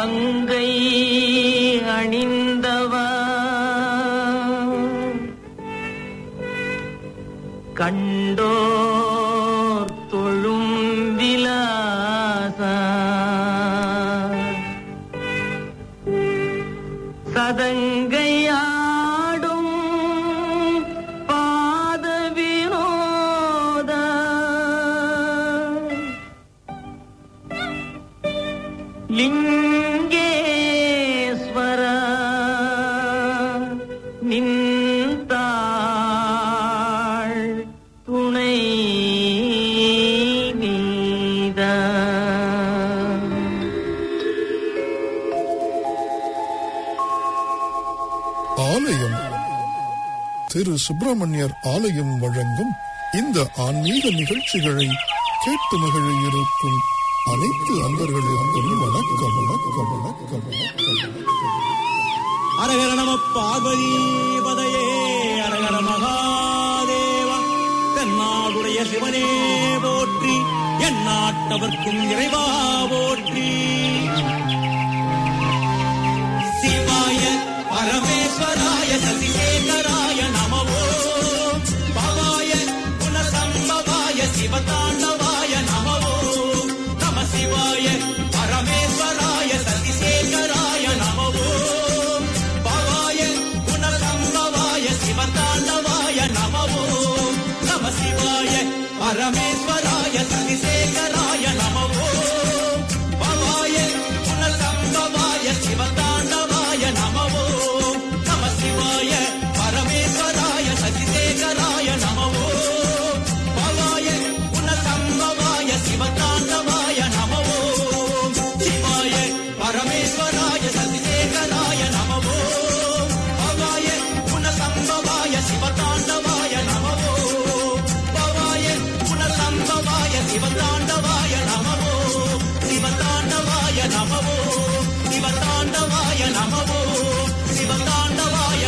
கங்கை அணிந்தவா கண்டோர் தொழும் விலாசா சதங்கையாடும் பாத வினோத லிங்கேஸ்வர நின்றாள் துணை நீதா ஆலயம் திரு சுப்பிரமணியர் ஆலயம் வழங்கும் இந்த ஆன்மீக நிகழ்ச்சிகளை கேட்டு மகிழ இருக்கும் அனைத்து அன்பர்களுக்கும் வணக்கம் வணக்கம் வணக்கம் வணக்கம் அரகர நம பார்வதி பதையே அரகர மகாதேவா தென்னாடுடைய சிவனே போற்றி எந்நாட்டவர்க்கும் இறைவா போற்றி சிவாய பரமேஸ்வராய சசிசேகராய நமவோ பவாய குணசம்பவாய சிவதாண்டவாய நமவோ நம சிவாய பரமேஸ்வராய சசிசேகராய நமவோ பவாய குணசம்பவாய சிவதாண்டவாய நமவோ நம சிவாய பரமேஸ்வராய சசிசேகராய நமவோ பவாய குணசம்பவாய சிவதாண்டவாய நமவோ நம சிவாய பரமேஸ்வராய சசிசேகராய நமவோ பவாய குணசம்பவாய சிவதாண்டவாய நமவோ சிவாய பரமேஸ்வராய சசிசேகராய நமவோ பவாய குணசம்பவாய சிவதாண்டவாய நமவோ பவாய குணசம்பவாய சிவதாண்டவாய நமவோ சிவதாண்டவாய நமவோ சிவதாண்டவாய நமவோ சிவதாண்டவாய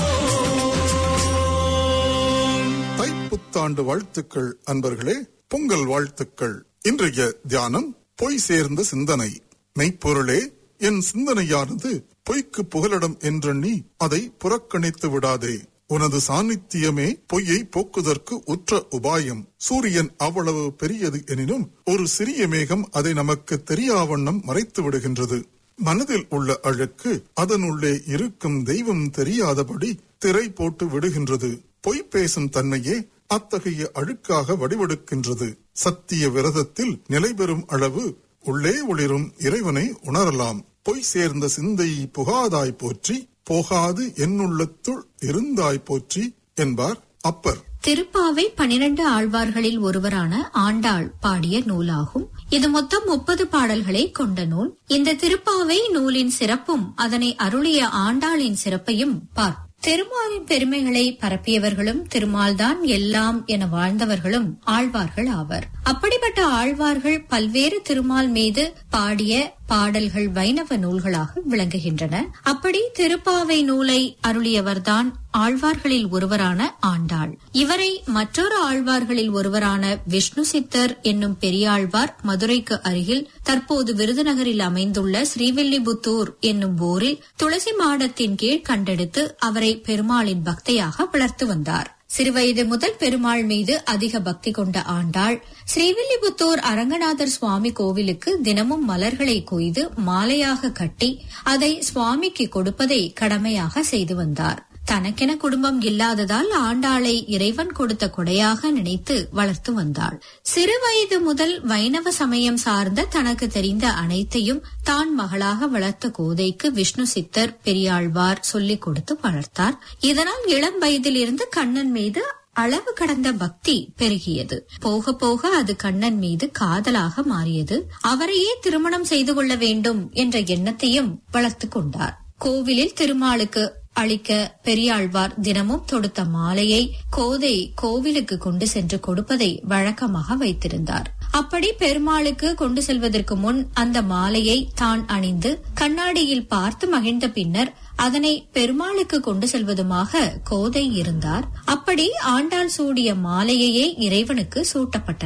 நமவோ தைப்புத்தாண்டு வாழ்த்துக்கள் அன்பர்களே பொங்கல் வாழ்த்துக்கள் இன்றைய தியானம் பொய் சேர்ந்த சிந்தனை மெய்ப்பொருளே என் சிந்தனையானது பொய்க்கு புகலிடம் என்றெண்ணி அதை புறக்கணித்து விடாதே உனது சாநித்தியமே பொய்யை போக்குதற்கு உற்ற உபாயம் சூரியன் அவ்வளவு பெரியது எனினும் ஒரு சிறிய மேகம் அதை நமக்கு தெரியாவண்ணம் மறைத்து விடுகின்றது மனதில் உள்ள அழுக்கு அதனுள்ளே இருக்கும் தெய்வம் தெரியாதபடி திரை போட்டு விடுகின்றது பொய் பேசும் தன்மையே அத்தகைய அழுக்காக வடிவெடுக்கின்றது சத்திய விரதத்தில் நிலை பெறும் அளவு உள்ளே ஒளிரும் இறைவனை உணரலாம் பொய் சேர்ந்த சிந்தை புகாதாய் போற்றி போகாது என்னுள்ளத்துள் இருந்தாய் போற்றி என்பார் அப்பர் திருப்பாவை பனிரெண்டு ஆழ்வார்களில் ஒருவரான ஆண்டாள் பாடிய நூலாகும் இது மொத்தம் முப்பது பாடல்களை கொண்ட நூல் இந்த திருப்பாவை நூலின் சிறப்பும் அதனை அருளிய ஆண்டாளின் சிறப்பையும் பார் திருமாலின் பெருமைகளை பரப்பியவர்களும் திருமால்தான் எல்லாம் என வாழ்ந்தவர்களும் ஆழ்வார்கள் ஆவர் அப்படிப்பட்ட ஆழ்வார்கள் பல்வேறு திருமால் மீது பாடிய பாடல்கள் வைணவ நூல்களாக விளங்குகின்றன அப்படி திருப்பாவை நூலை அருளியவர்தான் ஆழ்வார்களில் ஒருவரான ஆண்டாள் இவரை மற்றொரு ஆழ்வார்களில் ஒருவரான விஷ்ணு சித்தர் என்னும் பெரியாழ்வார் மதுரைக்கு அருகில் தற்போது விருதுநகரில் அமைந்துள்ள ஸ்ரீவில்லிபுத்தூர் என்னும் ஊரில் துளசி மாடத்தின் கீழ் கண்டெடுத்து அவரை பெருமாளின் பக்தையாக வளர்த்து வந்தார் சிறுவயது முதல் பெருமாள் மீது அதிக பக்தி கொண்ட ஆண்டாள் ஸ்ரீவில்லிபுத்தூர் அரங்கநாதர் சுவாமி கோவிலுக்கு தினமும் மலர்களை கொய்து மாலையாக கட்டி அதை சுவாமிக்கு கொடுப்பதை கடமையாக செய்து வந்தார் தனக்கென குடும்பம் இல்லாததால் ஆண்டாளை இறைவன் கொடுத்த கொடையாக நினைத்து வளர்த்து வந்தாள் சிறுவயது முதல் வைணவ சமயம் சார்ந்த தனக்கு தெரிந்த அனைத்தையும் தான் மகளாக வளர்த்த கோதைக்கு விஷ்ணு சித்தர் பெரியாழ்வார் சொல்லிக் கொடுத்து வளர்த்தார் இதனால் இளம் வயதிலிருந்து கண்ணன் மீது அளவு கடந்த பக்தி பெருகியது போக போக அது கண்ணன் மீது காதலாக மாறியது அவரையே திருமணம் செய்து கொள்ள வேண்டும் என்ற எண்ணத்தையும் வளர்த்து கொண்டார் கோவிலில் திருமாலுக்கு அளிக்க பெரியாழ்வார் தினமும் தொடுத்த மாலையை கோதை கோவிலுக்கு கொண்டு சென்று கொடுப்பதை வழக்கமாக வைத்திருந்தார் அப்படி பெருமாளுக்கு கொண்டு செல்வதற்கு முன் அந்த மாலையை தான் அணிந்து கண்ணாடியில் பார்த்து மகிழ்ந்த பின்னர் அதனை பெருமாளுக்கு கொண்டு செல்வதுமாக கோதை இருந்தார் அப்படி ஆண்டாள் சூடிய மாலையையே இறைவனுக்கு சூட்டப்பட்டன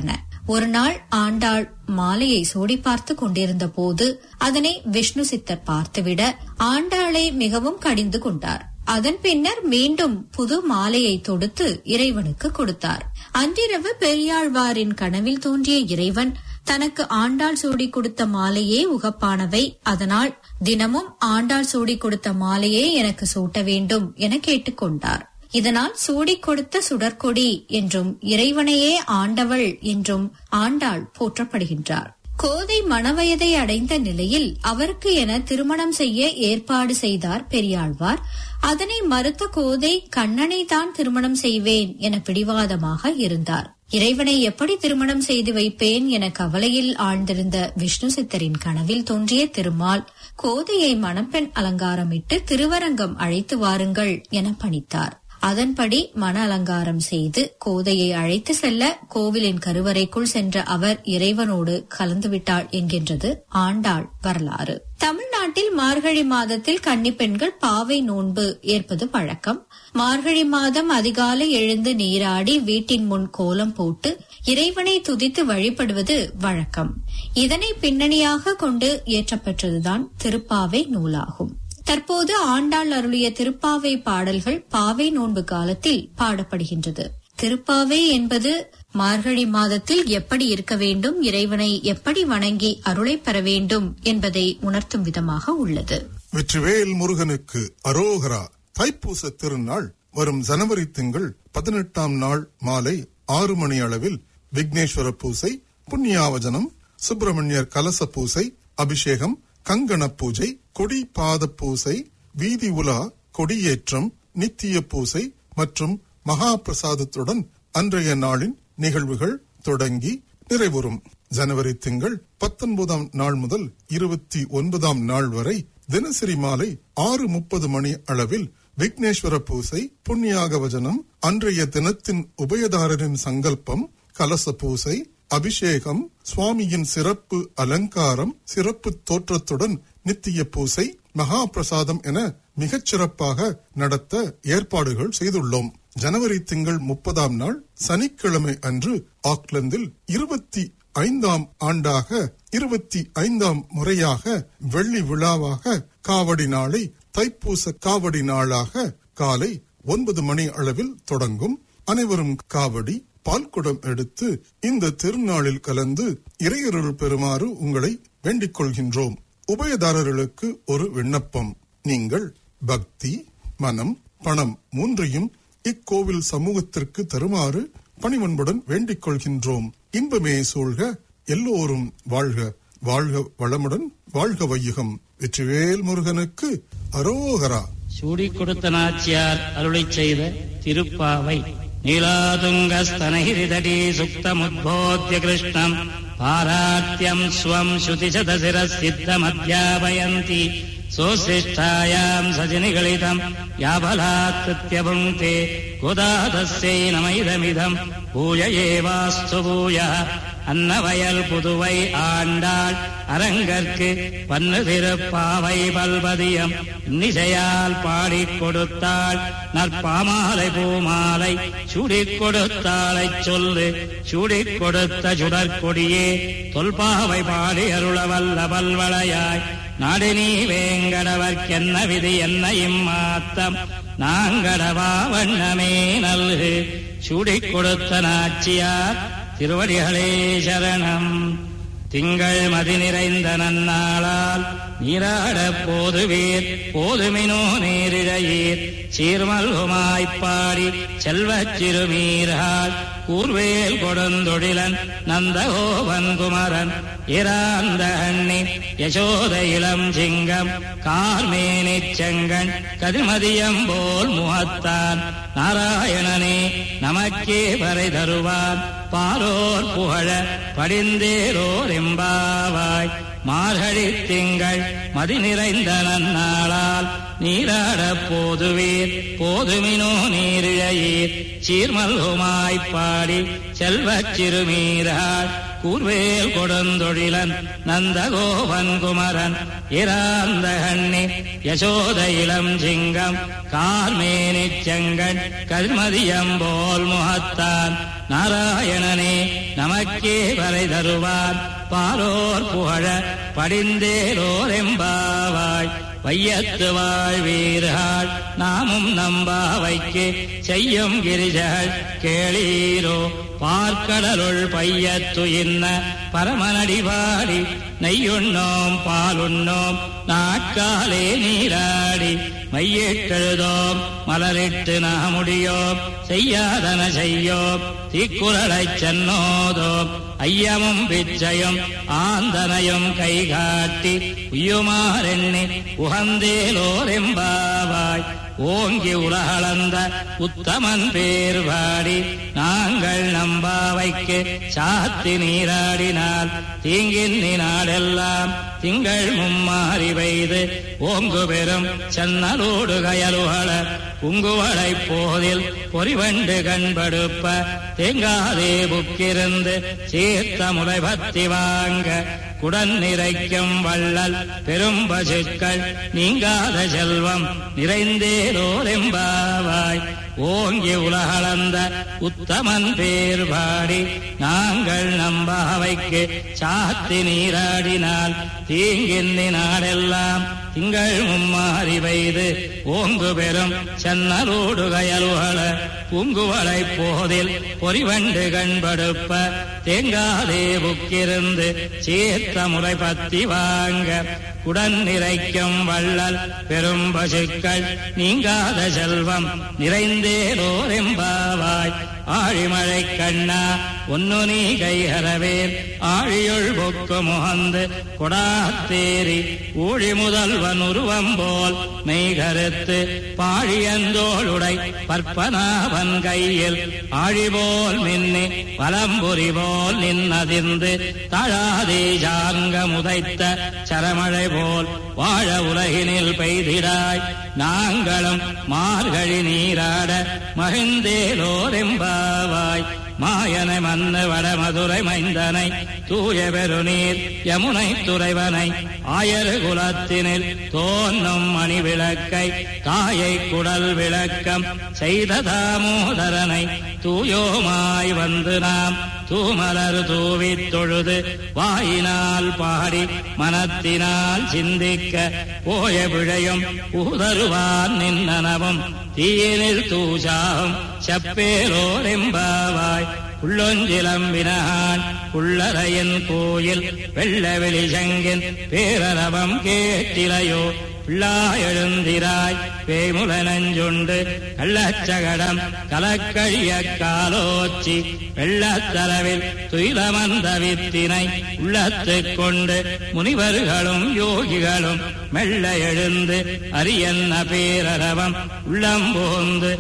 ஒரு நாள் ஆண்டாள் மாலையை சூடி பார்த்து கொண்டிருந்த போது அதனை விஷ்ணு சித்தர் பார்த்துவிட ஆண்டாளை மிகவும் கடிந்து கொண்டார் அதன் பின்னர் மீண்டும் புது மாலையை தொடுத்து இறைவனுக்கு கொடுத்தார் அன்றிரவு பெரியாழ்வாரின் கனவில் தோன்றிய இறைவன் தனக்கு ஆண்டாள் சூடி கொடுத்த மாலையே உகப்பானவை அதனால் தினமும் ஆண்டாள் சூடி கொடுத்த மாலையே எனக்கு சூட்ட வேண்டும் என கேட்டுக்கொண்டார் இதனால் சூடிக் கொடுத்த சுடற்கொடி என்றும் இறைவனையே ஆண்டவள் என்றும் ஆண்டாள் போற்றப்படுகின்றார் கோதை மணவயதை அடைந்த நிலையில் அவருக்கு என திருமணம் செய்ய ஏற்பாடு செய்தார் பெரியாழ்வார் அதனை மறுத்த கோதை கண்ணனை தான் திருமணம் செய்வேன் என பிடிவாதமாக இருந்தார் இறைவனை எப்படி திருமணம் செய்து வைப்பேன் என கவலையில் ஆழ்ந்திருந்த விஷ்ணு சித்தரின் கனவில் தோன்றிய திருமால் கோதையை மணப்பெண் அலங்காரமிட்டு திருவரங்கம் அழைத்து வாருங்கள் என பணித்தார் அதன்படி மன அலங்காரம் செய்து கோதையை அழைத்து செல்ல கோவிலின் கருவறைக்குள் சென்ற அவர் இறைவனோடு கலந்துவிட்டாள் என்கின்றது ஆண்டாள் வரலாறு தமிழ்நாட்டில் மார்கழி மாதத்தில் கன்னி பெண்கள் பாவை நோன்பு ஏற்பது வழக்கம் மார்கழி மாதம் அதிகாலை எழுந்து நீராடி வீட்டின் முன் கோலம் போட்டு இறைவனை துதித்து வழிபடுவது வழக்கம் இதனை பின்னணியாக கொண்டு இயற்றப்பெற்றதுதான் திருப்பாவை நூலாகும் தற்போது ஆண்டாள் அருளிய திருப்பாவை பாடல்கள் பாவை நோன்பு காலத்தில் பாடப்படுகின்றது திருப்பாவை என்பது மார்கழி மாதத்தில் எப்படி இருக்க வேண்டும் இறைவனை எப்படி வணங்கி அருளை பெற வேண்டும் என்பதை உணர்த்தும் விதமாக உள்ளது வெற்றிவேல் முருகனுக்கு அரோகரா தைப்பூச திருநாள் வரும் ஜனவரி திங்கள் பதினெட்டாம் நாள் மாலை ஆறு மணி அளவில் விக்னேஸ்வர பூசை புண்ணியாவஜனம் சுப்பிரமணியர் கலச பூசை அபிஷேகம் கங்கண பூஜை கொடி பாத பூசை வீதி உலா கொடியேற்றம் நித்திய பூசை மற்றும் மகா பிரசாதத்துடன் அன்றைய நாளின் நிகழ்வுகள் தொடங்கி நிறைவுறும் ஜனவரி திங்கள் பத்தொன்பதாம் நாள் முதல் இருபத்தி ஒன்பதாம் நாள் வரை தினசரி மாலை ஆறு முப்பது மணி அளவில் விக்னேஸ்வர பூசை புண்ணியாக வஜனம் அன்றைய தினத்தின் உபயதாரரின் சங்கல்பம் கலச பூசை அபிஷேகம் சுவாமியின் சிறப்பு அலங்காரம் சிறப்பு தோற்றத்துடன் நித்திய பூசை மகா பிரசாதம் என மிகச் சிறப்பாக நடத்த ஏற்பாடுகள் செய்துள்ளோம் ஜனவரி திங்கள் முப்பதாம் நாள் சனிக்கிழமை அன்று ஆக்லாந்தில் இருபத்தி ஐந்தாம் ஆண்டாக இருபத்தி ஐந்தாம் முறையாக வெள்ளி விழாவாக காவடி நாளை தைப்பூச காவடி நாளாக காலை ஒன்பது மணி அளவில் தொடங்கும் அனைவரும் காவடி பால்குடம் எடுத்து இந்த திருநாளில் கலந்து இறையருள் பெறுமாறு உங்களை வேண்டிக் கொள்கின்றோம் உபயதாரர்களுக்கு ஒரு விண்ணப்பம் நீங்கள் பக்தி மனம் பணம் மூன்றையும் இக்கோவில் சமூகத்திற்கு தருமாறு பணிவன்புடன் வேண்டிக் கொள்கின்றோம் இன்பமே சூழ்க எல்லோரும் வாழ்க வாழ்க வளமுடன் வாழ்க வையகம் வெற்றிவேல் முருகனுக்கு அரோகரா சூடி கொடுத்த நாச்சியார் அருளைச் செய்த திருப்பாவை நீலாதுங்கஸ்தனகிரிதடி சுக்தமுத்போத்ய கிருஷ்ணம் பாராத்யம் ஸ்வம் ஸ்ருதிசதசிர சித்தமத்யாபயந்தி சோசிஷ்டாயாம் சஜினிகளிதம் யாபலாத்கிருத்ய புங்கே குதாதஸ்யை நமயிதமிதம் பூய ஏவாஸ்து பூய அன்னவயல் புதுவை ஆண்டாள் அரங்கற்கு பன்னு திருப்பாவை பல்பதியம் நிசையால் பாடிக் கொடுத்தாள் நற்பாமாலை பூமாலை சுடிக் கொடுத்தாளைச் சொல்லு சுடிக் கொடுத்த சுடற்கொடியே தொல்பாவை பாடி அருளவல்ல பல்வளையாய் நாடினி வேங்கடவர்க்கென்ன விதி என்ன இம்மாத்தம் நாங்கடவா வண்ணமே நல்கு சுடிக் கொடுத்த நாச்சியார் திருவடிகளே சரணம் திங்கள் மதி நிறைந்த நன்னாளால் நீராடப் போதுவீர் போதுமினோ நேரிழையீர் சீர்மல்குமாய்ப்பாடி செல்வச் சிறுமீரால் கூர்வேல் கொடுந்தொழிலன் நந்தகோவன் குமரன் இராந்த அண்ணி யசோத இளம் சிங்கம் கார்மேனிச் செங்கண் கதிமதியம் போல் முகத்தான் நாராயணனே நமக்கே வரை தருவான் பாரோர் புகழ படிந்தேரோர் எம்பாவாய் மார்கழி திங்கள் மதி நிறைந்த நன்னாளால் நீராடப் போதுவீர் போதுமினோ நீரிழையீர் சீர்மல்குமாய்ப்பாடி செல்வச் சிறுமீராள் கூர்வேல் கொடுந்தொழிலன் நந்தகோபன் குமரன் இராந்த கண்ணி யசோத இளம் சிங்கம் கார்மேனிச் செங்கண் கல்மதியம் போல் முகத்தான் நாராயணனே நமக்கே வரை தருவார் பாரோர் புகழ படிந்தேரோர் எம்பாவாய் வையத்து வாழ்வீர்கள் நாமும் நம்பாவைக்கு செய்யும் கிரிஜகள் கேளீரோ பார்க்கடலுள் பையத்து இன்ன பரமனடி பாடி நெய்யுண்ணோம் பாலுண்ணோம் நாட்காலே நீராடி மையிட்டெழுதோம் மலரிட்டு நாமுடியோம் செய்யாதன செய்யோம் தீக்குறளைச் சென்னோதோம் ஐயமும் பிச்சையும் ஆந்தனையும் கை காட்டி உய்யுமாறெண்ணி உகந்தேலோரெம்பாவாய் ஓங்கி உலகளந்த உத்தமன் பேர் பாடி நாங்கள் நம்பாவைக்கு சாத்தி நீராடினால் தீங்கின் நாடெல்லாம் திங்கள் மும்மாறி பெய்து ஓங்கு பெறும் சென்னலோடு கயலுகள உங்குவளை போதில் பொறிவண்டு கண்படுப்ப தேங்காதே புக்கிருந்து சீர்த்த முளை பத்தி வாங்க குடன் நிறைக்கும் வள்ளல் பெரும் பசுக்கள் நீங்காத செல்வம் நிறைந்தேரோரெம்பாவாய் ஓங்கி உலகளந்த உத்தமன் பேர் பாடி நாங்கள் நம்பாவைக்கு சாத்தி நீராடினால் தீங்கின்னி நாடெல்லாம் திங்கள் மும்மாறி பெய்து ஓங்கு பெறும் சென்னலோடு கயலுகள பூங்குவளை போதில் பொறிவண்டு கண்படுப்ப தேங்காதே புக்கிருந்து சீர்த்த முறை பத்தி வாங்க உடன் நிறைக்கும் வள்ளல் பெரும் பசுக்கள் நீங்காத செல்வம் நிறைந்தேரோரெம்பாவாய் ஆழிமழை கண்ணா ஒன்னு நீ கைஹரவேல் ஆழியுள் பொக்கு முகந்து கொடாத்தேரி ஊழி முதல்வன் உருவம் போல் மெய்கருத்து பாழியந்தோளுடை பற்பனாவன் கையில் ஆழிபோல் மின்னி பலம்புரி போல் நின்னதிர்ந்து தழாதே ஜாங்க முதைத்த சரமழை போல் வாழ உலகினில் பெய்திடாய் நாங்களும் மார்கழி நீராட மகிழ்ந்தேலோரெம்பாவாய் மாயனை மன்னு வட மதுரை மைந்தனை தூய பெருநீர் யமுனை துறைவனை ஆயரு குலத்தினில் தோன்னும் மணி விளக்கை தாயை குடல் விளக்கம் செய்த தாமோதரனை தூயோமாய் வந்து நாம் தூமலர் தூவித் தொழுது வாயினால் பாடி மனத்தினால் சிந்திக்க போய பிழையும் ஊதருவான் நின்னனவும் தீயினில் தூஜாவும் செப்பேரோரெம்பாவாய் உள்ளொஞ்சிலம்பினான் உள்ளறையின் கோயில் வெள்ள வெளிசங்கின் பேரரவம் கேட்டிலையோ பிள்ளாய் எழுந்திராய் பேய்முல நஞ்சுண்டு கள்ளச்சகடம் கலக்கழிய காலோச்சி வெள்ளத்தளவில் துயிலமந்த வித்தினை உள்ளத்துக் கொண்டு முனிவர்களும் யோகிகளும் மெல்ல எழுந்து அரியன்ன பேரரவம் உள்ளம் போந்து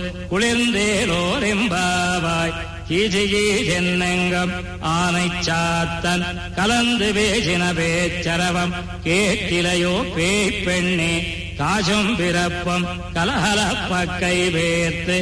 குளிர்ந்தேலோரெம்பாவாய் கீஜிகீஜென்னெங்கம் ஆனை சாத்தன் கலந்து பேசின பேச்சரவம் கேட்டிலையோ பேய் பெண்ணே காசும் பிறப்பும் கலகலப்பக்கை வேர்த்து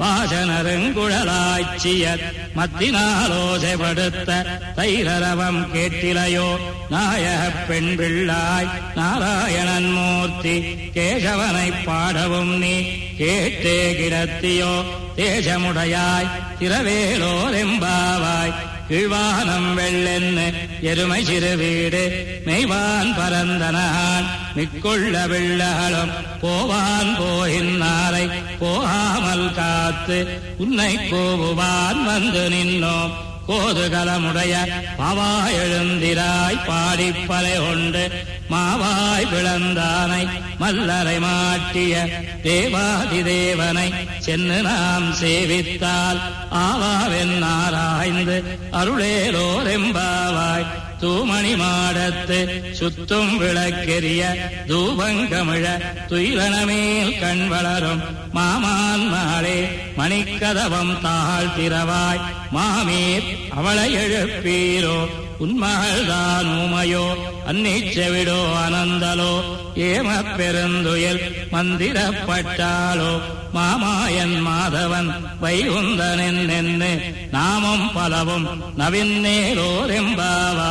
வாசனருங்குழலாய்ச்சியர் மத்தினாலோசைப்படுத்த தைரரவம் கேட்டிலையோ நாயகப் பெண் பிள்ளாய் நாராயணன் மூர்த்தி கேசவனை பாடவும் நீ கேட்டே கிடத்தியோ தேசமுடையாய் திரவேலோரெம்பாவாய் கீழ்வானம் வெள்ளென்னு எருமை சிறு வீடு மெய்வான் பரந்தனான் மிக்குள்ள வெள்ளகளும் போவான் போகின்னாரை போகாமல் காத்து உன்னை கோவுவான் வந்து நின்னோம் கோதுகலமுடைய பாவா எழுந்திராய் பாடிப்பலை கொண்டு மாவாய் பிளந்தானை மல்லரை மாட்டிய தேவாதி தேவனை சென்று நாம் சேவித்தால் ஆவாவென்னாராய்ந்து அருளேலோரெம்பாவாய் தூமணி மாடத்து சுத்தும் விளக்கெரிய தூபங்கமிழ துயிலனமேல் கண் வளரும் மாமான் மாளே மணிக்கதவம் தாழ் திறவாய் மாமீர் அவளை எழுப்பீரோ உன்மகள்தான் ஊமையோ அன்னிச்செவிடோ அனந்தலோ ஏமப் பெருந்துயில் மந்திரப்பட்டாளோ மாமாயன் மாதவன் வைகுந்தனென் நின்று நாமும் பலவும் நவின்னேலோரெம்பாவாய்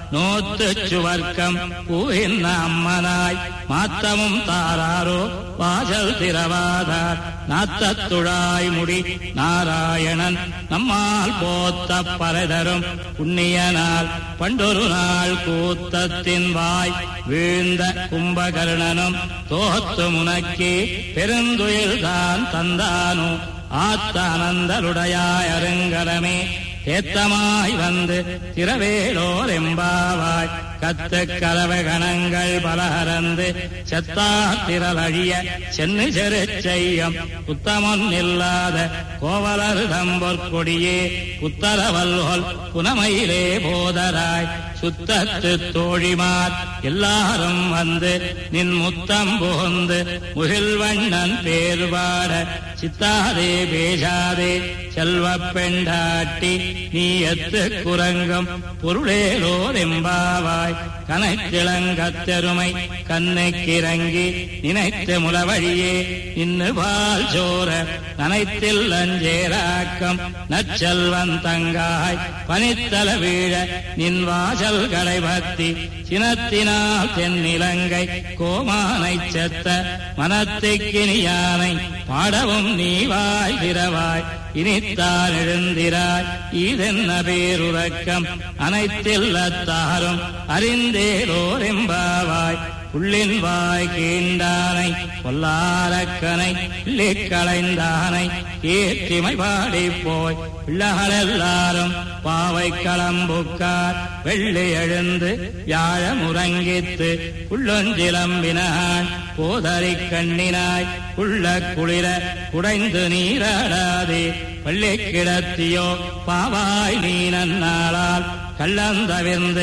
நோத்து சுவர்க்கம் பூவின் அம்மனாய் மாத்தமும் தாராரோ வாசல் திரவாதார் நாத்தத்துழாய் முடி நாராயணன் நம்மால் போத்த பரதரும் புண்ணியனால் பண்டொரு நாள் கூத்தத்தின் வாய் வீழ்ந்த கும்பகர்ணனும் தோத்து முனக்கே பெருந்துயில்தான் தந்தானோ ஆத்தானந்தருடையாய் அருங்கலமே தேத்தமாய் வந்து திரவேலோர் எம்பாவாய் கத்து கலவை கணங்கள் பலகரந்து செத்தா திரளழிய சென்னு செரு செய்யம் உத்தமன் இல்லாத கோவலர் தம்பொற்கொடியே புத்தரவல்கொல் புனமையிலே போதராய் சுத்தத்து தோழிமார் எல்லாரும் வந்து நின் முத்தம் புகுந்து முகில்வண்ணன் பேர்வாட சித்தாதே பேசாதே செல்வ பெண்டாட்டி நீ எத்து குரங்கம் பொருளேலோர் எம்பாவாய் கனக்கிழங்கத்தெருமை கண்ணைக்கிறங்கி நினைத்த முளவழியே இன்னு பால் சோர நனைத்தில் அஞ்சேராக்கம் நற்செல்வன் தங்காய் பனித்தல வீழ நின் வாசல் கடைபத்தி சினத்தினால் தென்னிலங்கை கோமானை செத்த மனத்திக்கினியானை பாடவும் நீ வாய் திரவாய் இனித்தான் எழுந்திராய் இதென்ன பேருறக்கம் அனைத்தில்லத்தாரும் அறிந்தேலோர் எம்பாவாய் புள்ளின் வாய் கீண்டானை பொல்லாரக்கனை களைந்தானை ஏற்றிமை பாடி போய் பிள்ளைகளெல்லாரும் பாவை களம்புக்கார் வெள்ளி எழுந்து வியாழ முறங்கித்து உள்ளொஞ்சிலம்பினான் போதறி கண்ணினாய் உள்ள குளிர குடைந்து நீராடாதே பள்ளி கிடத்தியோ பாவாய் நீ நன்னாளால் கள்ளந்தவிர்ந்து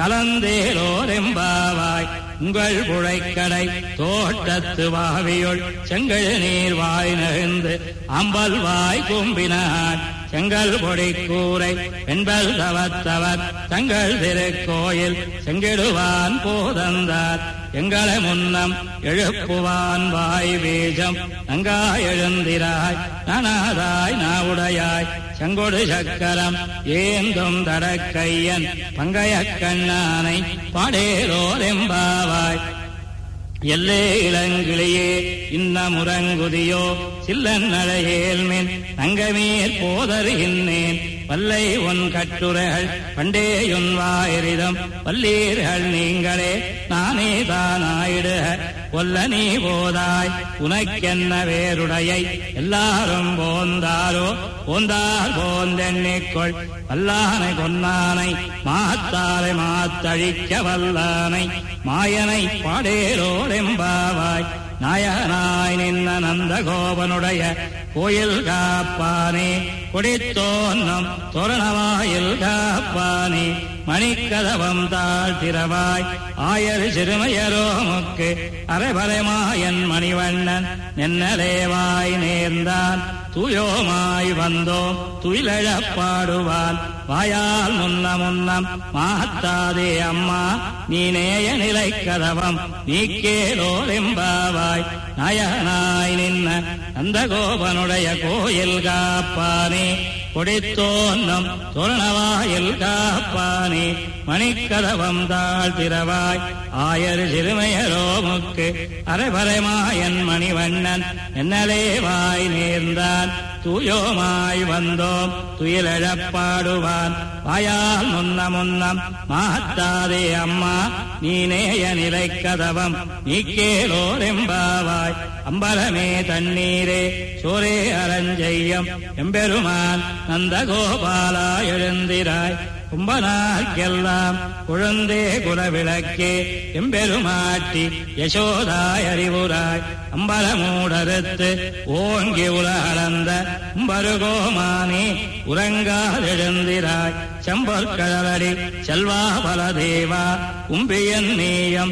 கலந்தேரோரெம்பாவாய் உங்கள் புழைக்கடை தோட்டத்து வாவியுள் செங்கழு நீர் வாய் நெகிழ்ந்து அம்பல் வாய் கும்பினான் செங்கல் பொடி கூரை பெண்பல் தவத்தவர் தங்கள் திருக்கோயில் செங்கிடுவான் போதந்தார் எங்களை முன்னம் எழுப்புவான் வாய் வீஜம் நங்காய் எழுந்திராய் நனாதாய் நாவுடையாய் செங்கொடு சக்கரம் ஏந்தும் தடக்கையன் பங்கைய கண்ணானை பாடேரோரெம்பாவாய் எல்லே இளங்கிளியே இன்ன முரங்குதியோ சில்லன் அழையேல்மின் தங்கமேற் போதருகின்றேன் வல்லை உன் கட்டுரைகள் பண்டேயுன் வாயிரிதம் வல்லீர்கள் நீங்களே நானே தானாயிடுக கொல்ல நீ போதாய் உனக்கென்ன வேருடையை எல்லாரும் போந்தாரோ போந்தார் போந்தெண்ணிக்கொள் வல்லானை கொன்னானை மாத்தாரை மாத்தழிக்க வல்லானை மாயனை பாடேரோடெம்பாவாய் நாயகனாய் நின்ன நந்த கோபனுடைய கோயில் காப்பானே கொடித்தோன்னம் தோரணவாயில் காப்பானே மணிக்கதவம் தாழ்த்திரவாய் ஆயர் சிறுமையரோமுக்கு அரைபரைமாயன் மணிவண்ணன் நென்னலேவாய் நேர்ந்தான் தூயோமாய் வந்தோம் துயிலழப் பாடுவான் வாயால் முன்ன முன்னம் மாத்தாதே அம்மா நீ நேய நிலை கதவம் நீக்கேலோரெம்பாவாய் நயனாய் நின்ன நந்தகோபனுடைய கோயில் காப்பானே கொடித்தோன்னம் தோரணவாயில் காப்பானே மணிக்கதவம் தாழ்த்திரவாய் ஆயர் சிறுமையரோமுக்கு அரைபரைமாயன் மணிவண்ணன் என்னலே வாய் நேர்ந்தான் தூயோமாய் வந்தோம் துயிலழப் பாடுவான் வாயால் முன்ன முன்னம் மாத்தாதே அம்மா நீ நேய நிலை கதவம் நீக்கேலோரெம்பாவாய் அம்பலமே தண்ணீரே சோரே அரஞ்செய்யம் எம்பெருமான் நந்தகோபாலா எழுந்திராய் கும்பனார்க்கெல்லாம் குழந்தே குலவிளக்கே எம்பெருமாட்டி யசோதாய் அறிவுராய் அம்பலமூடறுத்து ஓங்கி உலகளந்த உம்பருகோமானே உறங்காதெழுந்திராய் செம்பற்கழலடி செல்வா பலதேவா உம்பியன் நீயம்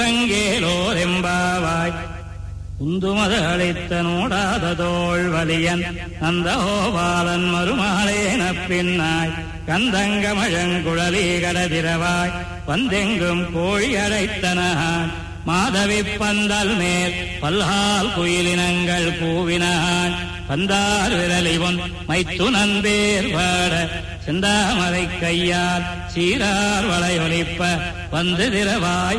உறங்கேலோரெம்பாவாய் உந்துமது அளித்த நோடாத தோள் வலியன் நந்தகோபாலன் மறுமாளேன பின்னாய் கந்தங்கமழங்குழலி கடதிரவாய் வந்தெங்கும் கோழி அழைத்தனான் மாதவி பந்தல் மேல் பல்ஹால் குயிலினங்கள் கூவினான் பந்தார் விரலிவன் மைத்துனன் பேர் வாட செந்தாமரை கையால் சீரார் வளையொலிப்ப வந்து திரவாய்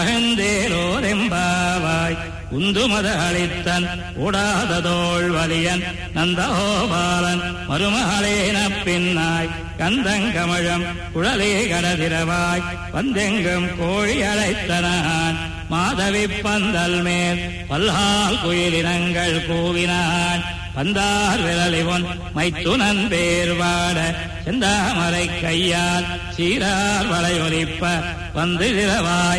மகந்தேரோரெம்பாவாய் உந்துமத அளித்தன் ஓடாததோள் வலியன் நந்தகோபாலன் மருமகளேன பின்னாய் கந்தங்கமழம் குழலே கடதிரவாய் வந்தெங்கும் கோழி அழைத்தனான் மாதவி பந்தல் மேல் பல்ஹால் குயிலினங்கள் கூவினான் பந்தார் விரலிவன் மைத்துனன் பேர் வாட செந்தாமரை கையால் சீரார் வளையொலிப்ப வந்து திரவாய்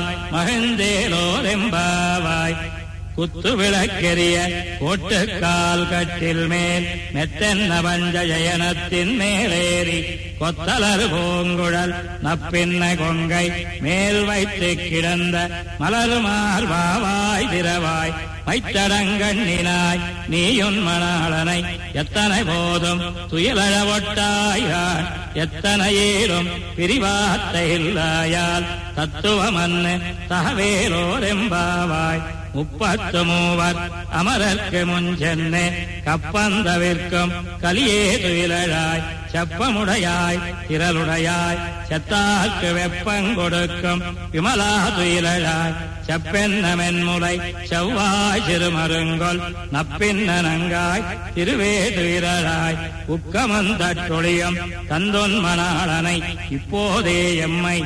மகிழ்ந்தேலோரெம்பாவாய் குத்து விளக்கெரிய கோட்டுக்கால் கட்டில் மேல் மெத்தென்ன பஞ்ச ஜயனத்தின் மேலேறி கொத்தலர் பூங்குழல் நப்பின்ன கொங்கை மேல் வைத்து கிடந்த மலர் மார்பாவாய் திரவாய் வைத்தடங்கண்ணினாய் நீயுன் மணாளனை எத்தனை போதும் துயிலழவொட்டாயான் எத்தனை ஏறும் பிரிவாத்தை இல்லாயால் தத்துவமன்னு தகவேலோரெம்பாவாய் முப்பத்து மூவர் அமரர்க்கு முன்சென்னே கப்பந்தவிற்கும் கலியே துயிலழாய் செப்பமுடையாய் திரளுடையாய் செத்தார்க்கு வெப்பங்கொடுக்கும் விமலா துயிலழாய் செப்பென்ன மென்முலை செவ்வாய் சிறுமருங்கொல் நப்பின்ன நங்காய் திருவே துயிலழாய் உக்கமந்தொழியும் தந்தொன் மணாளனை இப்போதே எம்மை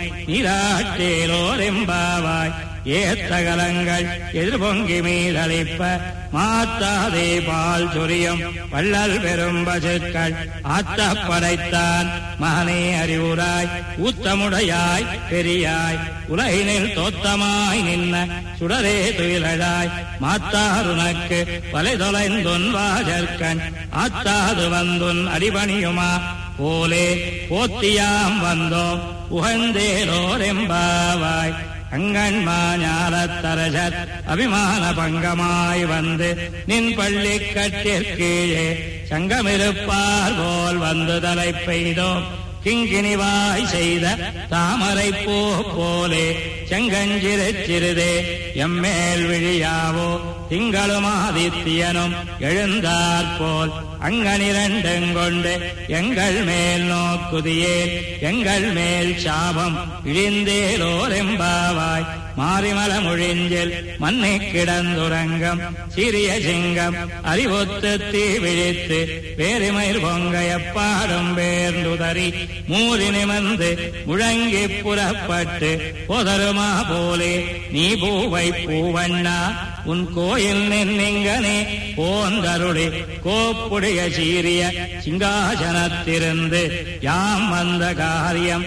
நீராட்டேலோரெம்பாவாய் ஏத்தகலங்கள் எதிர்பொங்கி மீதளிப்ப மாத்தாதே பால் சொரியும் வள்ளல் பெரும் பசுக்கள் ஆத்த படைத்தான் மகனே அறிவுராய் ஊத்தமுடையாய் பெரியாய் உலகினில் தோத்தமாய் நின்ன சுடரே துயிலழாய் மாத்தாருனக்கு வலை தொலைந்தொன் வாஜற்கண் ஆத்தாது வந்துன் அடிபணியுமா போலே போத்தியாம் வந்தோம் உகந்தேரோரெம்பாவாய் அங்கண்மாஞாலத்தரசர் அபிமான பங்கமாய் வந்து நின் பள்ளி கட்டிற்கீழே சங்கமிருப்பார் போல் வந்து தலை பெய்தோம் கிங்கினிவாய் செய்த தாமரை பூ போலே செங்கஞ்சிறு சிறுதே எம்மேல் விழியாவோ திங்களும் ஆதித்யனும் எழுந்தாற் போல் அங்கனிரண்டும் கொண்டு எங்கள் மேல் நோக்குதியேல் எங்கள் மேல் சாபம் இழிந்தேலோரெம்பாவாய் மாரிமல முழிஞ்சில் மண்ணை கிடந்துறங்கம் சிறிய சிங்கம் அறிவொத்து தீ விழித்து வேறுமயிர் பொங்க எப்பாடும் பேர்ந்துதறி மூறி நிமந்து முழங்கி புறப்பட்டு பொதருமா போலே நீ பூவை பூவண்ணா உன் கோயில் நின்னிங்கனே போந்தருளி கோப்புடைய சீரிய சிங்காசனத்திருந்து யாம் வந்த காரியம்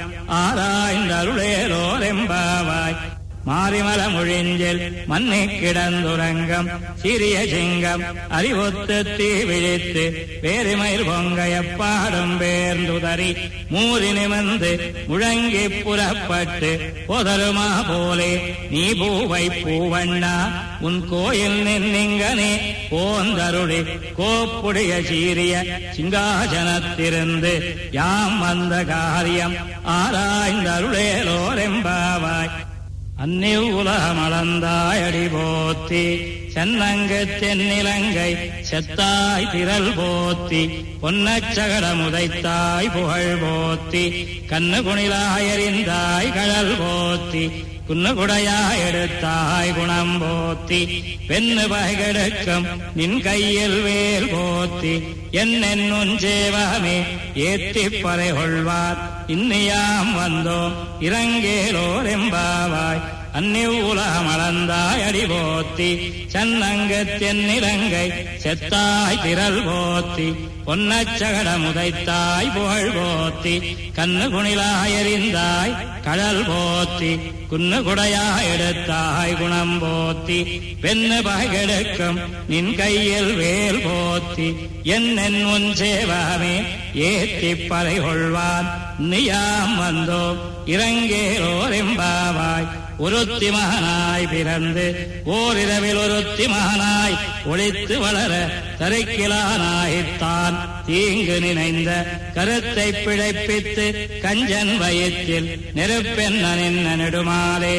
ஆராய்ந்தருளேலோரெம்பாவாய் மாரிமல முழிஞ்சில் மண்ணை கிடந்துறங்கம் சிறிய சிங்கம் அறிவொத்து தீ விழித்து வேறுமயிர் பொங்க எப்பாடும் பேர்ந்துதறி மூறி நிமந்து முழங்கி புறப்பட்டு பொதருமா போலே நீ பூவை பூவண்ணா உன் கோயில் நின்னிங்கனே போந்தருளி கோப்புடைய சீரிய சிங்காசனத்திருந்து யாம் வந்த காரியம் ஆராய்ந்தருளேலோரெம்பாவாய் அந்நிவ் உலகமளந்தாயடி போத்தி சென்னங்கு தென்னிலங்கை செத்தாய் திரள் போத்தி பொன்னச்சகட முதைத்தாய் புகழ் போத்தி கண்ணு குணிலாயறிந்தாய் கழல் போத்தி குன்னுகுடையாய் எடுத்தாய் குணம் போத்தி பெண்ணு பகைகெடுக்கும் நின் கையில் வேல் போத்தி என்னென்னும் சேவமே ஏத்திப் பறை கொள்வார் இன்னியாம் வந்தோம் இறங்கேலோர் எம்பாவாய் அந்நிவ் உலகமளந்தாய் அடி போத்தி சன்னங்கு தென்னிலங்கை செத்தாய் திரள் போத்தி பொன்னச்சகட முதைத்தாய் புகழ் போத்தி கண்ணு குணிலாயறிந்தாய் கடல் போத்தி குன்னு குடையாய் எடுத்தாய் குணம் போத்தி பெண்ணு பகைகெடுக்கும் நின் கையில் வேல் போத்தி என்னென் உன் சேவாமே ஏத்திப் பறை கொள்வான் நியாம் வந்தோம் இறங்கேரோர் எம்பாவாய் ஒருத்தி மகனாய் பிறந்து ஓரிரவில் ஒருத்தி மகனாய் ஒளித்து வளர தரைக்கிலானாய்த்தான் தீங்கு நினைந்த கருத்தை பிழைப்பித்து கஞ்சன் வயிற்றில் நெருப்பென்ன நின்ன நெடுமாலே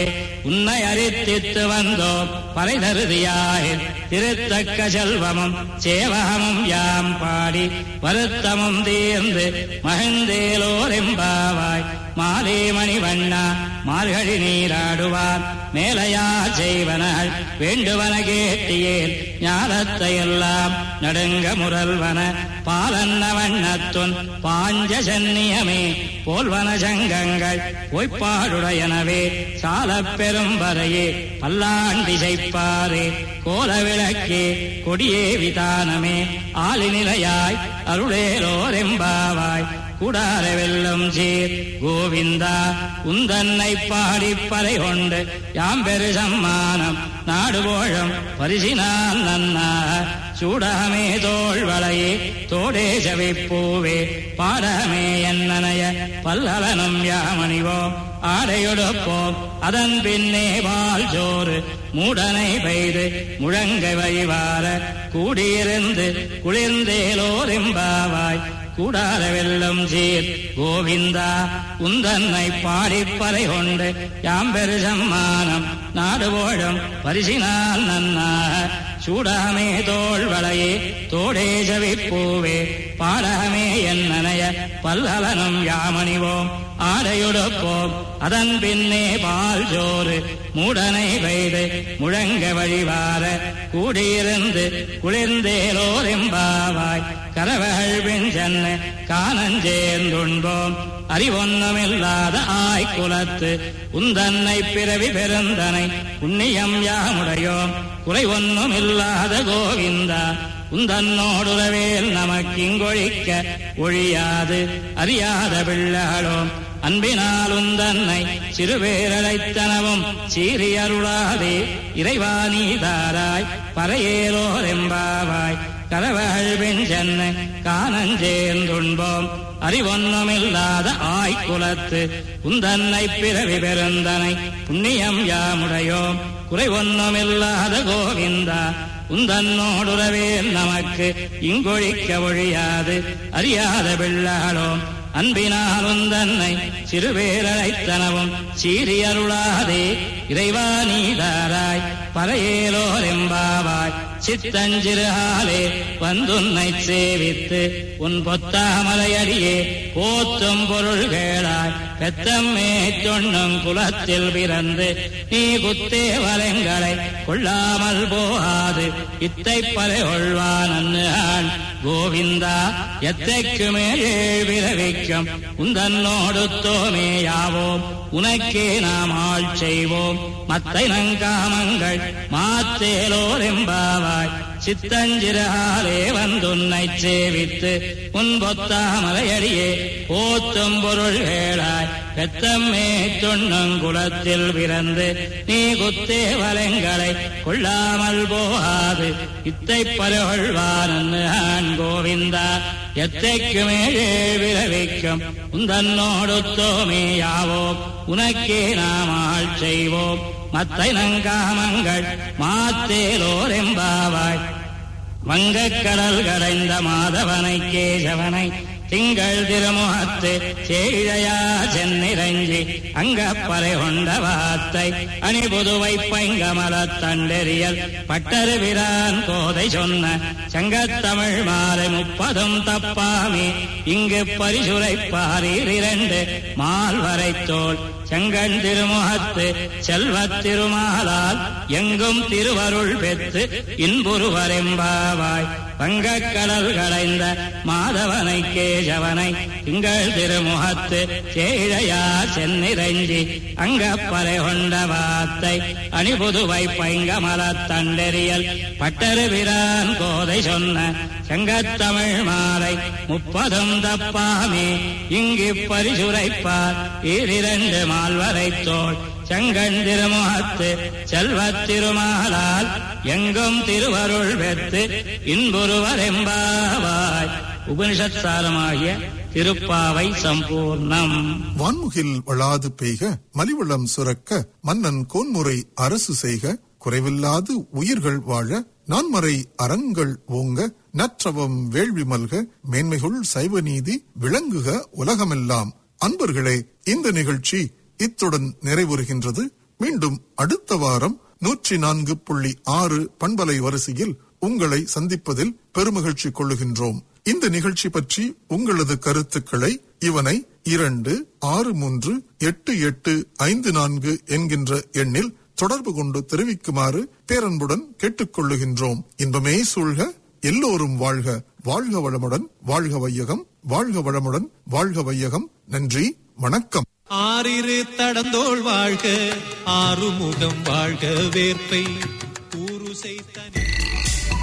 உன்னை அறித்தித்து வந்தோம் பறைதருதியாய் திருத்தக்க செல்வமும் சேவகமும் யாம் பாடி வருத்தமும் தீர்ந்து மகிழ்ந்தேலோரெம்பாவாய் மாலே மணிவண்ணா மார்கழி நீராடுவார் மேலையா செய்வனால் வேண்டுவன கேட்டியேன் ஞானத்தை எல்லாம் நடுங்க முரல்வன பாலன்ன வண்ணத்துன் பாஞ்ச சென்னியமே போல்வன சங்கங்கள் பொய்ப்பாடுடையனவே சாலப் பெரும் வரையே பல்லாண்டி செய்ப்பாரே கோல விளக்கே கொடியே விதானமே ஆளிநிலையாய் அருளேலோரெம்பாவாய் கூடார வெல்லும் சீர் கோவிந்தா உந்தன்னை பாடி பறை கொண்டு யாம் பெரு சம்மானம் நாடு போழும் பரிசினால் நன்னா சூடமே தோள் வளையே தோடே செவிப்பூவே பாடமே என்னனைய பல்லவனும் யாமணிவோம் ஆடையொடுப்போம் அதன் பின்னே வால் சோறு மூடனை பெய்து முழங்க வழிவார கூடியிருந்து குளிர்ந்தேலோரெம்பாவாய் கூடார வெல்லும் சீர் கோவிந்தா உந்தன்னை பாடிப்பறை கொண்டு யாம்பெரு சம்மானம் நாடு போழும் பரிசினால் நன்னா சூடாமே தோள் வளையே தோடே ஜவிப்பூவே பாடகமே என்னனைய பல்லவனும் யாமணிவோம் ஆடையொடுப்போம் அதன் பின்னே பால் ஜோறு மூடனை பெய்து முழங்க வழிவார கூடியிருந்து குளிர்ந்தேலோரெம்பாவாய் கரவகள் பின் சென்ன காணஞ்சேர்ந்துண்போம் அறிவொன்னமில்லாத ஆய்குலத்து உந்தன்னை பிறவி பெருந்தனை புண்ணியம் யாமுடையோம் குறை ஒன்றுமில்லாத கோவிந்தா உந்தன்னோடுறவேல் நமக்கிங்கொழிக்க ஒழியாது அறியாத பிள்ளாளோம் அன்பினால் உந்தன்னை சிறுபேரழைத்தனவும் சீரியருளாதே இறைவானீதாராய் பறையேலோரெம்பாவாய் கரவகள் பின் சென்ன காணஞ்சேர்ந்துண்போம் அறிவொன்னுமில்லாத ஆய்குலத்து உந்தன்னை பிறவி பெருந்தனை புண்ணியம் யாமுடையோம் குறை ஒன்றுமில்லாத கோவிந்தா உந்தன்னோடுறவேல் நமக்கு இங்கொழிக்க ஒழியாது அறியாத பிள்ளாளோம் அன்பினால் உந்தன்னை சிறுபேரழைத்தனவும் சீரியருளாதே இறைவா நீதாராய் பறையேலோரெம்பாவாய் சித்தஞ்சிறுகாலே வந்துன்னை சேவித்து உன் பொத்தாமலையடியே போத்தும் பொருள்களாய் பெத்தம்மே சொன்னும் குலத்தில் பிறந்து நீ குத்தே வலங்களை கொள்ளாமல் போகாது இத்தை பறை கொள்வான் ஆண் கோவிந்தா எத்தைக்கு மேலே விரவிக்கும் உந்தன்னோடு தோமேயாவோம் உனக்கே நாம் ஆள் செய்வோம் மத்தை நங்காமங்கள் மாத்தேலோரெம்பாவாய் சித்தஞ்சிறாலே வந்துன்னை சேவித்து உன் பொத்தாமலையடியே போத்தும் பொருள்களாய் பெத்தம்மே தொன்னங்குலத்தில் பிறந்து நீ குத்தே வலங்களை கொள்ளாமல் போகாது இத்தை பரவழ்வான் ஆண் கோவிந்தா எத்தைக்கு மேலே விரவிக்கும் உந்தன்னோடு தோமேயாவோம் உனக்கே நாம் ஆள் செய்வோம் மத்தை நங்காமங்கள் மாத்தேலோரெம்பாவாய் வங்கக் கடல் கடைந்த மாதவனை கேசவனை திங்கள் திருமுகத்து சேழையா சென்னிரஞ்சி அங்கப்பறை கொண்ட வாத்தை அணிபுதுவை பைங்கமல தண்டெறியல் பட்டரு விரான் கோதை சொன்ன சங்கத்தமிழ் மாலை முப்பதும் தப்பாமே இங்கு பரிசுரைப்பாரீர் இரண்டு மால்வரை தோல் செங்கண் திருமுகத்து செல்வத் திருமாலால் எங்கும் திருவருள் பெற்று இன்புருவரெம்பாவாய் வங்கக் கடல் கடைந்த மாதவனை கேசவனை திங்கள் திருமுகத்து சேழையா சென்னிரஞ்சி அங்கப்பறை கொண்ட வாத்தை அணிபுதுவை பைங்கமல தண்டெறியல் பட்டரு விரான் கோதை சொன்ன செங்கத்தமிழ் மாலை முப்பதும் தப்பாமே இங்கு பரிசுரைப்பார் ஈரிரண்டு மால்வரை தோல் செங்கண் திருமுகத்து செல்வத் திருமாலால் எங்கும் திருவருள் பெற்று இன்புருவரெம்பாவாய் உபனிஷத் சாரமாகிய திருப்பாவை சம்பூர்ணம் வான்முகில் வளாது பெய்க மலிவளம் சுரக்க மன்னன் கோன்முறை அரசு செய்க குறைவில்லாது உயிர்கள் வாழ நான்மறை அறங்கள் ஓங்க நற்றவம் வேள்வி மல்க மேன்மைகுள் சைவ நீதி விளங்குக உலகமெல்லாம் அன்பர்களே இந்த நிகழ்ச்சி இத்துடன் நிறைவுறுகின்றது மீண்டும் அடுத்த வாரம் நூற்றி நான்கு புள்ளி ஆறு பண்பலை வரிசையில் உங்களை சந்திப்பதில் பெருமகிழ்ச்சி கொள்ளுகின்றோம் இந்த நிகழ்ச்சி பற்றி உங்களது கருத்துக்களை இவனை இரண்டு ஆறு மூன்று எட்டு எட்டு ஐந்து நான்கு என்கின்ற எண்ணில் தொடர்பு கொண்டு தெரிவிக்குமாறு பேரன்புடன் கேட்டுக்கொள்ளுகின்றோம் இன்பமே சூழ்க எல்லோரும் வாழ்க வாழ்க வளமுடன் வாழ்க வையகம் வாழ்க வளமுடன் வாழ்க வையகம் நன்றி வணக்கம் ஆறிரு தடந்தோள் வாழ்க ஆறுமுகம் வாழ்க வேற்பை ஊருசை தனி